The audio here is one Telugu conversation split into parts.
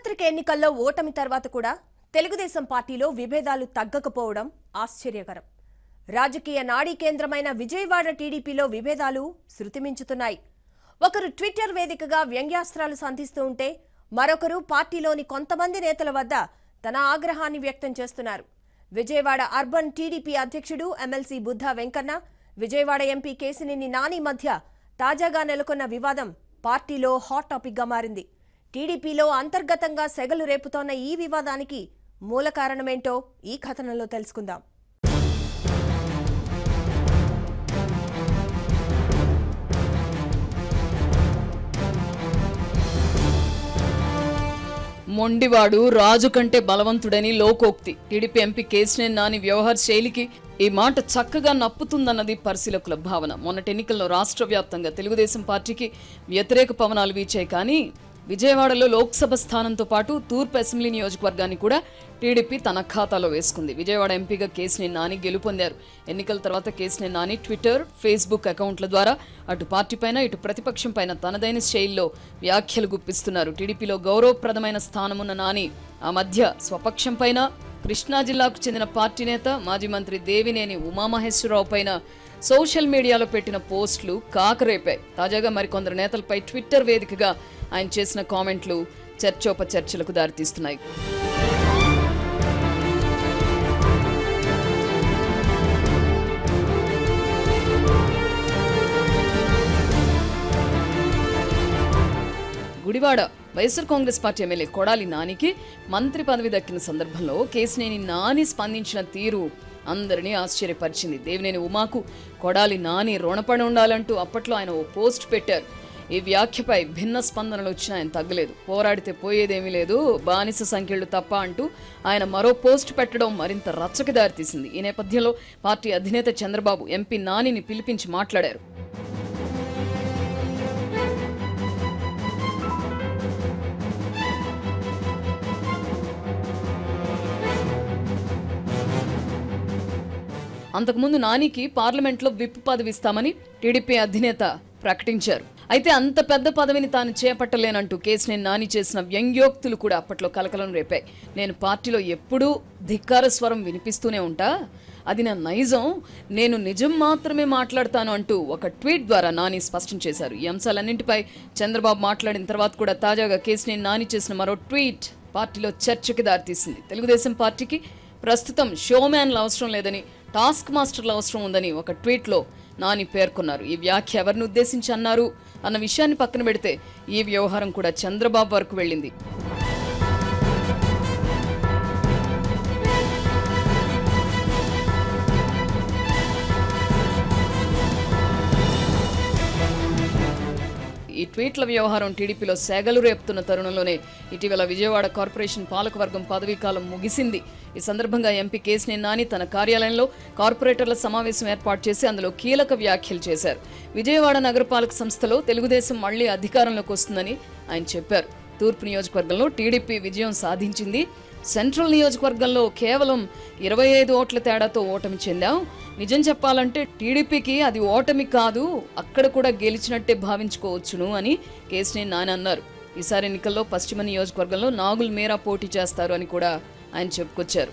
సార్వత్రిక ఎన్నికల్లో ఓటమి తర్వాత కూడా తెలుగుదేశం పార్టీలో విభేదాలు తగ్గకపోవడం ఆశ్చర్యకరం రాజకీయ నాడీ కేంద్రమైన విజయవాడ టీడీపీలో విభేదాలు శృతిమించుతున్నాయి ఒకరు ట్విట్టర్ వేదికగా వ్యంగ్యాస్త్రాలు సంధిస్తూ ఉంటే మరొకరు పార్టీలోని కొంతమంది నేతల వద్ద తన ఆగ్రహాన్ని వ్యక్తం చేస్తున్నారు విజయవాడ అర్బన్ టీడీపీ అధ్యక్షుడు ఎమ్మెల్సీ బుద్ధా వెంకన్న విజయవాడ ఎంపీ కేసినేని నాని మధ్య తాజాగా నెలకొన్న వివాదం పార్టీలో హాట్ టాపిక్గా మారింది టీడీపీలో అంతర్గతంగా సెగలు రేపుతోన్న ఈ వివాదానికి మూల కారణమేంటో ఈ కథనంలో తెలుసుకుందాం మొండివాడు రాజు కంటే బలవంతుడని లోకోక్తి టీడీపీ ఎంపీ కేసినేని నాని వ్యవహార శైలికి ఈ మాట చక్కగా నప్పుతుందన్నది పరిశీలకుల భావన మొన్నటి ఎన్నికల్లో రాష్ట్ర వ్యాప్తంగా తెలుగుదేశం పార్టీకి వ్యతిరేక పవనాలు వీచాయి కానీ విజయవాడలో లోక్సభ స్థానంతో పాటు తూర్పు అసెంబ్లీ నియోజకవర్గాన్ని కూడా టీడీపీ తన ఖాతాలో వేసుకుంది విజయవాడ ఎంపీగా కేసినేని నాని గెలుపొందారు ఎన్నికల తర్వాత కేసినేని నాని ట్విట్టర్ ఫేస్బుక్ అకౌంట్ల ద్వారా అటు పార్టీ పైన ఇటు ప్రతిపక్షం పైన తనదైన శైలిలో వ్యాఖ్యలు గుప్పిస్తున్నారు టీడీపీలో గౌరవప్రదమైన స్థానమున్న నాని ఆ మధ్య స్వపక్షం పైన కృష్ణా జిల్లాకు చెందిన పార్టీ నేత మాజీ మంత్రి దేవినేని ఉమామహేశ్వరరావు పైన సోషల్ మీడియాలో పెట్టిన పోస్టులు కాకరేపాయి తాజాగా మరికొందరు నేతలపై ట్విట్టర్ వేదికగా ఆయన చేసిన కామెంట్లు చర్చోపచర్చలకు దారితీస్తున్నాయి గుడివాడ వైఎస్ఆర్ కాంగ్రెస్ పార్టీ ఎమ్మెల్యే కొడాలి నానికి మంత్రి పదవి దక్కిన సందర్భంలో కేసినేని నాని స్పందించిన తీరు అందరినీ ఆశ్చర్యపరిచింది దేవినేని ఉమాకు కొడాలి నాని రుణపడి ఉండాలంటూ అప్పట్లో ఆయన ఓ పోస్ట్ పెట్టారు ఈ వ్యాఖ్యపై భిన్న స్పందనలు వచ్చినా ఆయన తగ్గలేదు పోరాడితే పోయేదేమీ లేదు బానిస సంఖ్యలు తప్ప అంటూ ఆయన మరో పోస్ట్ పెట్టడం మరింత రచ్చకి దారితీసింది ఈ నేపథ్యంలో పార్టీ అధినేత చంద్రబాబు ఎంపీ నానిని పిలిపించి మాట్లాడారు అంతకుముందు నానికి పార్లమెంట్లో విప్ పదవి ఇస్తామని టీడీపీ అధినేత ప్రకటించారు అయితే అంత పెద్ద పదవిని తాను చేపట్టలేనంటూ కేసినేని నాని చేసిన వ్యంగ్యోక్తులు కూడా అప్పట్లో కలకలం రేపాయి నేను పార్టీలో ఎప్పుడూ ధిక్కార స్వరం వినిపిస్తూనే ఉంటా అది నా నైజం నేను నిజం మాత్రమే మాట్లాడతాను అంటూ ఒక ట్వీట్ ద్వారా నాని స్పష్టం చేశారు ఈ అంశాలన్నింటిపై చంద్రబాబు మాట్లాడిన తర్వాత కూడా తాజాగా కేసినేని నాని చేసిన మరో ట్వీట్ పార్టీలో చర్చకి దారితీసింది తెలుగుదేశం పార్టీకి ప్రస్తుతం షోమ్యాన్లు అవసరం లేదని టాస్క్ మాస్టర్లు అవసరం ఉందని ఒక ట్వీట్లో నాని పేర్కొన్నారు ఈ వ్యాఖ్య ఎవరిని ఉద్దేశించి అన్నారు అన్న విషయాన్ని పక్కన పెడితే ఈ వ్యవహారం కూడా చంద్రబాబు వరకు వెళ్ళింది ఈ ట్వీట్ల వ్యవహారం టీడీపీలో సెగలు రేపుతున్న తరుణంలోనే ఇటీవల విజయవాడ కార్పొరేషన్ పాలకవర్గం పదవీకాలం ముగిసింది ఈ సందర్భంగా ఎంపీ కేసినేని నాని తన కార్యాలయంలో కార్పొరేటర్ల సమావేశం ఏర్పాటు చేసి అందులో కీలక వ్యాఖ్యలు చేశారు విజయవాడ నగరపాలక సంస్థలో తెలుగుదేశం మళ్లీ అధికారంలోకి వస్తుందని ఆయన చెప్పారు తూర్పు నియోజకవర్గంలో టీడీపీ విజయం సాధించింది సెంట్రల్ నియోజకవర్గంలో కేవలం ఇరవై ఐదు ఓట్ల తేడాతో ఓటమి చెందాం నిజం చెప్పాలంటే టీడీపీకి అది ఓటమి కాదు అక్కడ కూడా గెలిచినట్టే భావించుకోవచ్చును అని కేసినేని నాని అన్నారు ఈసారి ఎన్నికల్లో పశ్చిమ నియోజకవర్గంలో నాగుల్ మీరా పోటీ చేస్తారు అని కూడా ఆయన చెప్పుకొచ్చారు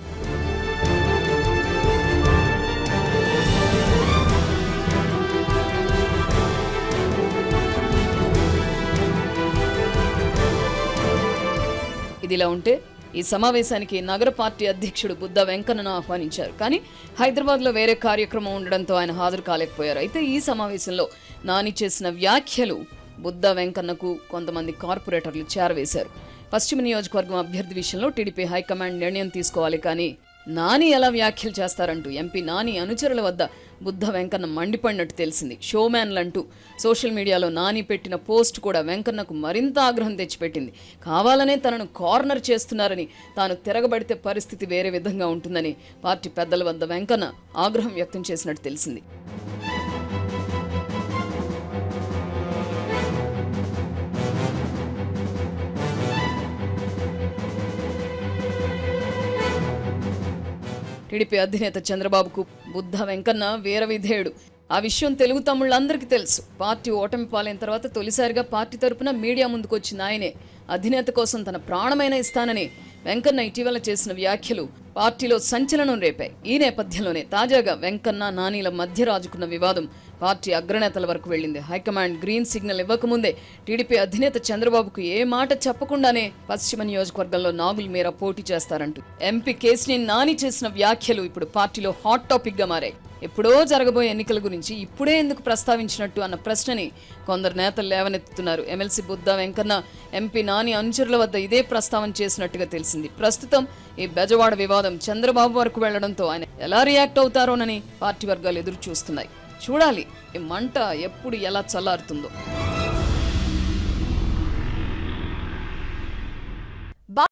ఇదిలా ఉంటే ఈ సమావేశానికి నగర పార్టీ అధ్యక్షుడు బుద్ధ వెంకన్నను ఆహ్వానించారు కానీ హైదరాబాద్లో వేరే కార్యక్రమం ఉండడంతో ఆయన హాజరు కాలేకపోయారు అయితే ఈ సమావేశంలో నాని చేసిన వ్యాఖ్యలు బుద్ధ వెంకన్నకు కొంతమంది కార్పొరేటర్లు చేరవేశారు పశ్చిమ నియోజకవర్గం అభ్యర్థి విషయంలో టీడీపీ హైకమాండ్ నిర్ణయం తీసుకోవాలి కానీ నాని ఎలా వ్యాఖ్యలు చేస్తారంటూ ఎంపీ నాని అనుచరుల వద్ద బుద్ధ వెంకన్న మండిపడినట్టు తెలిసింది షోమ్యాన్లంటూ సోషల్ మీడియాలో నాని పెట్టిన పోస్ట్ కూడా వెంకన్నకు మరింత ఆగ్రహం తెచ్చిపెట్టింది కావాలనే తనను కార్నర్ చేస్తున్నారని తాను తిరగబడితే పరిస్థితి వేరే విధంగా ఉంటుందని పార్టీ పెద్దల వద్ద వెంకన్న ఆగ్రహం వ్యక్తం చేసినట్టు తెలిసింది టీడీపీ అధినేత చంద్రబాబుకు బుద్ధ వెంకన్న వీర విధేయుడు ఆ విషయం తెలుగు తమ్ముళ్ళందరికీ తెలుసు పార్టీ ఓటమి పాలైన తర్వాత తొలిసారిగా పార్టీ తరపున మీడియా ముందుకు వచ్చిన ఆయనే అధినేత కోసం తన ప్రాణమైన ఇస్తానని వెంకన్న ఇటీవల చేసిన వ్యాఖ్యలు పార్టీలో సంచలనం రేపాయి ఈ నేపథ్యంలోనే తాజాగా వెంకన్న నానీల మధ్య రాజుకున్న వివాదం పార్టీ అగ్రనేతల వరకు వెళ్ళింది హైకమాండ్ గ్రీన్ సిగ్నల్ ఇవ్వకముందే టీడీపీ అధినేత చంద్రబాబుకు ఏ మాట చెప్పకుండానే పశ్చిమ నియోజకవర్గంలో నాగుల్ మీరా పోటీ చేస్తారంటూ ఎంపీ కేసుని నాని చేసిన వ్యాఖ్యలు ఇప్పుడు పార్టీలో హాట్ టాపిక్ గా మారాయి ఎప్పుడో జరగబోయే ఎన్నికల గురించి ఇప్పుడే ఎందుకు ప్రస్తావించినట్టు అన్న ప్రశ్నని కొందరు నేతలు లేవనెత్తుతున్నారు ఎమ్మెల్సీ బుద్ధ వెంకన్న ఎంపీ నాని అనుచరుల వద్ద ఇదే ప్రస్తావన చేసినట్టుగా తెలిసింది ప్రస్తుతం ఈ బెజవాడ వివాదం చంద్రబాబు వరకు వెళ్లడంతో ఆయన ఎలా రియాక్ట్ అవుతారోనని పార్టీ వర్గాలు ఎదురు చూస్తున్నాయి చూడాలి ఈ మంట ఎప్పుడు ఎలా చల్లారుతుందో